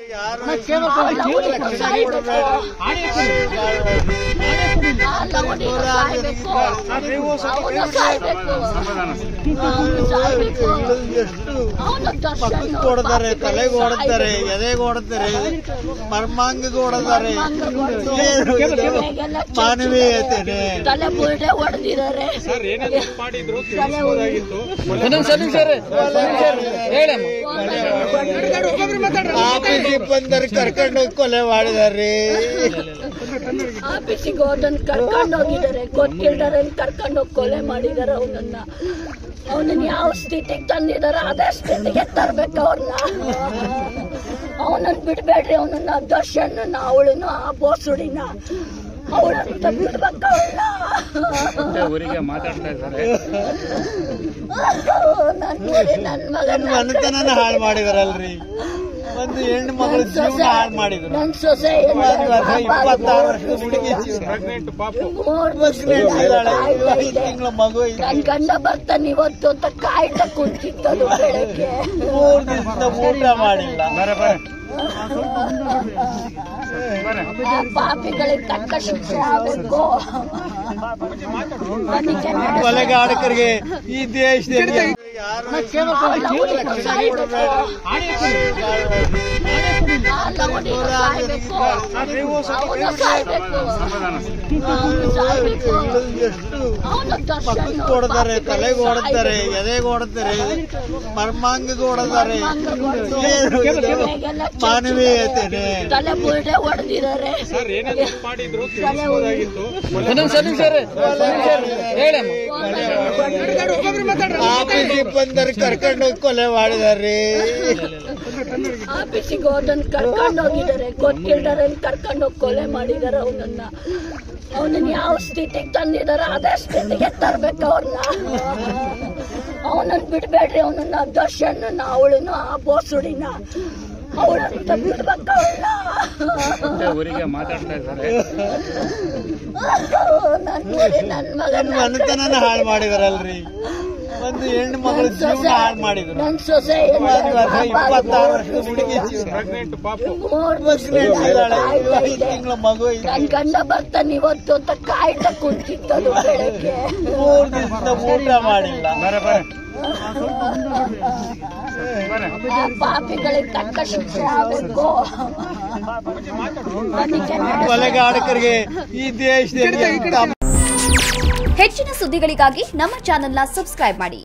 ಪಕ್ಕಕ್ಕೆ ಹೊಡೆದಾರೆ ತಲೆಗೆ ಹೊಡೆದಾರೆ ಎದೆಗೆ ಹೊಡೆದಾರೆ ಮರ್ಮಾಂಗಗೆ ಹೊಡೆದಾರೆ ಏನು ಇದು? ಮಾನವೀಯತೆನೆ ತಲೆ ಬುರುಡೆ ಹೊಡೆದಿದ್ದಾರೆ ತಲೆ ಆಫೀಸಿಗೆ ಬಂದರೆ ಕರ್ಕೊಂಡು ಹೋಗಿ ಕೊಲೆ ಮಾಡಿದಾರೆ ಆಫೀಸಿಗೆ ಹೋದನ್ ಕರ್ಕೊಂಡು ಹೋಗಿದ್ದಾರೆ ಗೊತ್ತಿಲ್ದಾರೆ ಕರ್ಕೊಂಡು ಹೋಗಿ ಕೊಲೆ ಮಾಡಿದಾರೆ ಅವನನ್ನ ಅವನನ್ನ ಯಾವ ಸ್ಥಿತಿಗೆ ತಂದಿದಾರ ಅದೇ ಸ್ಥಿತಿಗೆ ತರ್ಬೇಕು ಅವ್ರನ್ನ ಅವನನ್ನ ಬಿಡ್ಬೇಡ್ರಿ ಅವನನ್ನ ದರ್ಶನ ಅವಳನ್ನ ಆ ಬೋಸುಡಿನ ಅವಳಂತ ಬಿಡ್ಬೇಕು ಅವಳನ್ನ ಊರಿಗೆ ಮಾತಾಡ್ತಾ ಇದ್ದಾರೆ ನನ್ ನೋಡಿ ನನ್ ನನ್ನ ಮಗನ ಮನೆತನನ ಹಾಳು ಮಾಡಿದಾರಲ್ರಿ ಒಂದು ಹೆಣ್ಣು ಮಗಳ ಜೀವನ ಹಾಳು ಮಾಡಿದ್ರು ನನ್ ಸೊಸೆ ಒಂದ್ ವರ್ಷ ಇಪ್ಪತ್ತಾರು ವರ್ಷದ ಹುಡುಗಿ ಜೀವನ ಐದು ತಿಂಗಳ ಮಗು ಐತಿ. ನನ್ ಗಂಡ ಬರ್ತಾನೆ ಇವತ್ತು ಅಂತ ಕಾಯ್ತಾ ಕುಂತಿತ್ತದು ಬೆಳಗ್ಗೆ ಮೂರ್ ದಿವಸದಿಂದ ಊಟ ಮಾಡಿಲ್ಲ ಆ ಪಾಪಿಗಳಿಗೆ ತಕ್ಕ ಶಿಕ್ಷೆ ಆಗಬೇಕು ಅದಕ್ಕೆ ನಡೆಸ್ಬೇಕು. ಕೊಲೆಗಾರಕರಿಗೆ ಈ ದೇಶದಲ್ಲಿ ಯಾರು ಅವ್ನು ಸಾಯ್ಬೇಕು. ಅಲ್ಲ, ಅವ್ನಿಗೆ ಸಾಯ್ಬೇಕು. ಅವ್ನು ಸಾಯ್ಬೇಕು. ಅವ್ನು ಸಾಯ್ಬೇಕು. ಎಷ್ಟು ಅವ್ನು ದರ್ಶನ ಪಕ್ಕಕ್ಕೆ ಹೊಡೆದಾರೆ ತಲೆಗೆ ಹೊಡೆದಾರೆ ಎದೆಗೆ ಹೊಡೆದಾರೆ ಮರ್ಮಾಂಗಗೆ ಹೊಡೆದಾರೆ ಏನು ಇದು? ಮಾನವೀಯತೆನೆ ತಲೆ ಬುರುಡೆ ಹೊಡೆದಿದ್ದಾರೆ ತಲೆ ಆಫೀಸಿಗೆ ಬಂದರೆ ಕರ್ಕೊಂಡು ಹೋಗಿ ಕೊಲೆ ಮಾಡಿದಾರೆ ಆಫೀಸಿಗೆ ಹೋದನ್ ಕರ್ಕೊಂಡು ಹೋಗಿದ್ದಾರೆ ಗೊತ್ತಿಲ್ದಾರೆ ಕರ್ಕೊಂಡು ಹೋಗಿ ಕೊಲೆ ಮಾಡಿದಾರೆ ಅವನನ್ನ ಅವನನ್ನ ಯಾವ ಸ್ಥಿತಿಗೆ ತಂದಿದಾರ ಅದೇ ಸ್ಥಿತಿಗೆ ತರ್ಬೇಕು ಅವ್ರನ್ನ ಅವನನ್ನ ಬಿಡ್ಬೇಡ್ರಿ ಅವನನ್ನ ದರ್ಶನ ಅವಳನ್ನ ಆ ಬೋಸುಡಿನ ಅವಳಂತ ಬಿಡ್ಬೇಕು ಅವಳನ್ನ ಊರಿಗೆ ಮಾತಾಡ್ತಾ ಇದ್ದಾರೆ ನನ್ ನೋಡಿ ನನ್ ನನ್ನ ಮಗನ ಮನೆತನನ ಹಾಳು ಮಾಡಿದಾರಲ್ರಿ ಒಂದು ಹೆಣ್ಣು ಮಗಳ ಜೀವನ ಹಾಳು ಮಾಡಿದ್ರು ನನ್ ಸೊಸೆ ಒಂದ್ ವರ್ಷ ಇಪ್ಪತ್ತಾರು ವರ್ಷದ ಹುಡುಗಿ ಜೀವನ ಮೂರ್ ವರ್ಷದಿಂದ ಕಾಯ್ತಾ ಐದು ಇದೆ. ತಿಂಗಳ ಮಗು ಐತಿ. ನನ್ ಗಂಡ ಬರ್ತಾನೆ ಇವತ್ತು ಅಂತ ಕಾಯ್ತಾ ಕುಂತಿತ್ತದು ಬೆಳಗ್ಗೆ ಮೂರ್ ದಿವಸದಿಂದ ಊಟ ಮಾಡಿಲ್ಲ ಆ ಪಾಪಿಗಳಿಗೆ ತಕ್ಕ ಶಿಕ್ಷೆ ಆಗಬೇಕು ಅದಕ್ಕೆ ನಡೆಸ್ಬೇಕು. ಕೊಲೆಗಾರಕರಿಗೆ ಈ ದೇಶದಲ್ಲಿ ಎಂತ ಹೆಚ್ಚಿನ ಸುದ್ದಿಗಳಿಗಾಗಿ ನಮ್ಮ ಚಾನೆಲ್ನ ಸಬ್ಸ್ಕ್ರೈಬ್ ಮಾಡಿ